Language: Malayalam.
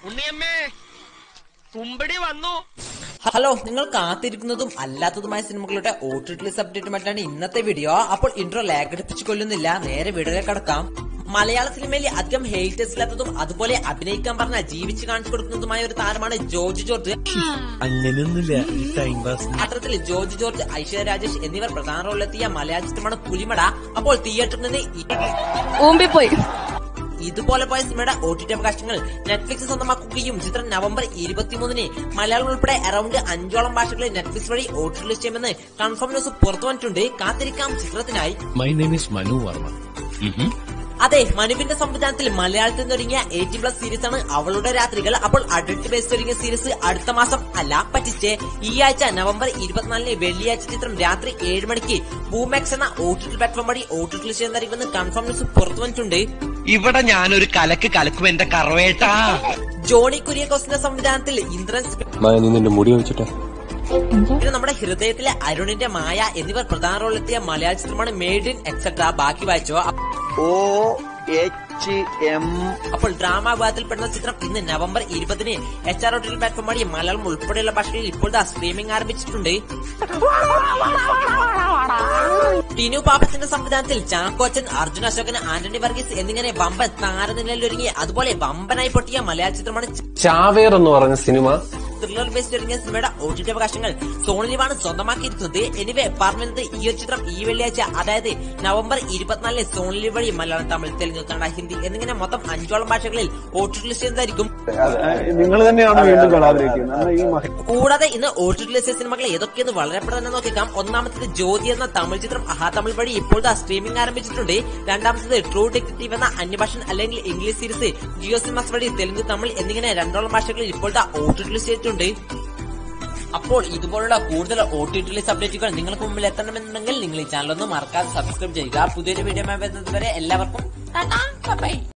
ഉണ്ണിയമ്മേ തുമ്പടി വന്നു ഹലോ നിങ്ങൾ കാത്തിരിക്കുന്നതും അല്ലാത്തതുമായ സിനിമകളുടെ ഒ ടി ടി അപ്ഡേറ്റുമായിട്ടാണ് ഇന്നത്തെ വീഡിയോ അപ്പോൾ ഇൻട്രോ ലാഗടിപ്പിച്ചു കൊല്ലുന്നില്ല നേരെ വീഡിയോയിലേക്ക് കടക്കാം മലയാള സിനിമയിൽ അധികം ഹെയ്റ്റേഴ്സ് ഇല്ലാത്തതും അതുപോലെ അഭിനയിക്കാൻ പറഞ്ഞ ജീവിച്ച് കാണിച്ചു കൊടുക്കുന്നതുമായ ഒരു താരമാണ് ജോർജ് ജോർജ് അങ്ങനെയൊന്നുമില്ല ഈ ടൈം പാസ് അത്തരത്തിൽ ജോർജ് ജോർജ് ഐശ്വര്യ രാജേഷ് എന്നിവർ പ്രധാന റോളിലെത്തിയ മലയാള ചിത്രമാണ് പുലിമട അപ്പോൾ തിയേറ്ററിൽ നിന്ന് ഈ- ഊമ്പിപ്പോയി ഇതുപോലെ പോയ സിനിമയുടെ ഒ ടി ടി അവകാശങ്ങൾ നെറ്റ്ഫ്ലിക്സ് സ്വന്തമാക്കുകയും ചിത്രം നവംബർ ഇരുപത്തിമൂന്നിന് മലയാളം ഉൾപ്പെടെ അറൌണ്ട് അഞ്ചോളം ഭാഷകളിൽ നെറ്റ്ഫ്ലിക്സ് വഴി ഒ ടി ടി ചെയ്യുമെന്ന് കൺഫേം ന്യൂസ് പുറത്തു വന്നിട്ടുണ്ട് കാത്തിരിക്കാം ചിത്രത്തിനായി my name is Manu Varma അതെ മനുവിന്റെ സംവിധാനത്തിൽ മലയാളത്തിൽ തുടങ്ങിയ എയ്റ്റി പ്ലസ് സീരീസ് ആണ് അവളുടെ രാത്രികൾ അപ്പോൾ അഡൽട്ട് ബേസ് തുടങ്ങിയ സീരീസ് അടുത്ത മാസം അല്ല പറ്റിച്ചേ ഈ ആഴ്ച നവംബർ ഇരുപത്തിനാലിന് വെള്ളിയാഴ്ച ചിത്രം രാത്രി ഏഴ് മണിക്ക് ബൂമാക്സ് എന്ന ഒ ടി ടി പ്ലാറ്റ്ഫോം വഴി ഒ ടി ടി ചെയ്യുന്നതായിരിക്കുമെന്ന് കൺഫേം ന്യൂസ് പുറത്തു വന്നിട്ടുണ്ട് ഇവിടെ ഞാനൊരു കലക്ക് കലക്കും എന്റെ കറവേട്ടാ ജോണി കുര്യക്കോസിന്റെ സംവിധാനത്തിൽ ഇന്ദ്രൻ മായ നീ നിന്റെ മുടി വെച്ചിട്ട് പിന്നെ നമ്മുടെ ഹൃദയത്തിലെ അരുണിന്റെ മായ എന്നിവർ പ്രധാന റോളിലെത്തിയ മലയാള ചിത്രമാണ് മെയ്ഡ് ഇൻ എക്സെട്ര ബാക്കി വായിച്ചോ ഒ എച്ച് എം അപ്പോൾ ഡ്രാമ വിഭാഗത്തിൽപ്പെടുന്ന ചിത്രം ഇന്ന് നവംബർ ഇരുപതിന് H R O T platform വഴി മലയാളം ഉൾപ്പെടെയുള്ള ഭാഷകളിൽ ഇപ്പോഴത്തെ സ്ട്രീമിംഗ് ആരംഭിച്ചിട്ടുണ്ട് ടിനു പാപ്പത്തിന്റെ സംവിധാനത്തിൽ ചാക്കോച്ചൻ അർജുൻ അശോകൻ ആന്റണി വർഗീസ് എന്നിങ്ങനെ വമ്പൻ താരനിലയിലൊരുങ്ങി അതുപോലെ വമ്പനായി പൊട്ടിയ മലയാള ചിത്രമാണ് ചാവേർ എന്ന് പറഞ്ഞ സിനിമ ത്രില്ലർ ബേസ്ഡ് ഒരുങ്ങിയ സിനിമയുടെ ഒ ടി ടി അവകാശങ്ങൾ സോണിലിവാണ് സ്വന്തമാക്കിയിരിക്കുന്നത് എനിവേ പറഞ്ഞത് ഈ ഒരു ചിത്രം ഈ വെള്ളിയാഴ്ച അതായത് നവംബർ ഇരുപത്തിനാലിന് സോണിലി വഴി മലയാളം തമിഴ് തെലുങ്ക് കന്നഡ ഹിന്ദി എന്നിങ്ങനെ മൊത്തം അഞ്ചോളം ഭാഷകളിൽ ഒ ടി ടി ചെയ്യുന്നതായിരിക്കും നിങ്ങൾ തന്നെയാണ് വീണ്ടും കാണാതിരിക്കുന്നത് കാരണം ഈ മഹ കൂടാതെ ഇന്ന് ഒ ടി ടി സിനിമകൾ ഏതൊക്കെയെന്ന് വളരെ പെട്ടെന്ന് തന്നെ നോക്കിക്കാം ഒന്നാമത്തേത് ജ്യോതി എന്ന തമിഴ് ചിത്രം അഹാ തമിഴ് വഴി ഇപ്പോഴത്തെ സ്ട്രീമിംഗ് ആരംഭിച്ചിട്ടുണ്ട് രണ്ടാമത്തേത് ട്രൂ ഡിറ്റക്റ്റീവ് എന്ന അന്യഭാഷൻ അല്ലെങ്കിൽ ഇംഗ്ലീഷ് സീരീസ് ജിയോ സിനിമാസ് വഴി തെലുങ്ക് തമിഴ് എന്നിങ്ങനെ രണ്ടോളം ഭാഷകളിൽ ഇപ്പോഴത്തെ ഒ ടി ടി ചെയ്തിട്ടുണ്ട് അപ്പോൾ ഇതുപോലുള്ള കൂടുതൽ ഒ ടി ടി അപ്ഡേറ്റുകൾ നിങ്ങൾക്ക് മുമ്പിൽ എത്തണമെന്നുണ്ടെങ്കിൽ നിങ്ങൾ ഈ ചാനൽ ഒന്ന് മറക്കാതെ സബ്സ്ക്രൈബ് ചെയ്യുക പുതിയൊരു വീഡിയോ വരുന്നത് വരെ എല്ലാവർക്കും ടാറ്റാ, ബൈ